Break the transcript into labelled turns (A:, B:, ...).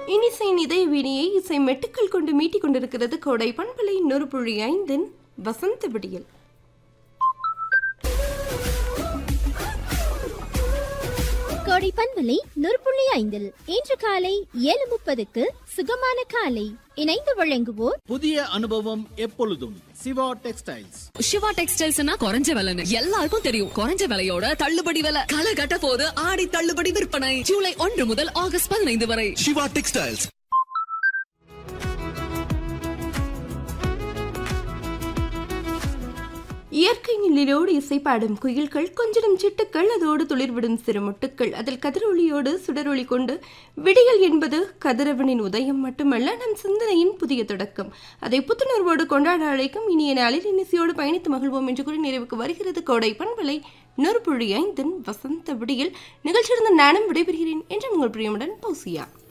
A: இனிசையின் இதய வீணியை இசை மெட்டுக்கள் கொண்டு மீட்டிக் கொண்டிருக்கிறது கோடை பண்பலை நூறு புள்ளி ஐந்தின் வசந்த விடியல்
B: கோடை பண்பலை நூற்புள்ளி ஐந்தில் இன்று காலை ஏழு முப்பதுக்கு சுகமான காலை இணைந்து வழங்குவோர்
C: புதிய அனுபவம் எப்பொழுதும் சிவா டெக்ஸ்டைல்ஸ்
D: சிவா டெக்ஸ்டைல்ஸ்னா குறைஞ்ச விலைன்னு எல்லாருக்கும் தெரியும் குறைஞ்ச விலையோட தள்ளுபடி விலை களை கட்ட போது ஆடி தள்ளுபடி விற்பனை ஜூலை ஒன்று முதல் ஆகஸ்ட் பதினைந்து வரை
E: சிவா டெக்ஸ்டைல்ஸ்
A: இயற்கை நிலையோடு இசைப்பாடும் குயில்கள் கொஞ்சிடும் சிட்டுக்கள் அதோடு துளிர்விடும் சிறு முட்டுக்கள் அதில் கதிரொளியோடு சுடரொளி கொண்டு விடியல் என்பது கதிரவனின் உதயம் மட்டுமல்ல நம் சிந்தனையின் புதிய தொடக்கம் அதை புத்துணர்வோடு கொண்டாட அழைக்கும் இனிய நாளில் இனிசையோடு பயணித்து மகிழ்வோம் என்று கூறி நிறைவுக்கு வருகிறது கோடை பண்பலை நூறு புள்ளி ஐந்தின் வசந்த விடியல் நிகழ்ச்சியிலிருந்து நானும் விடைபெறுகிறேன் என்று உங்கள் பிரியமுடன் பௌசியா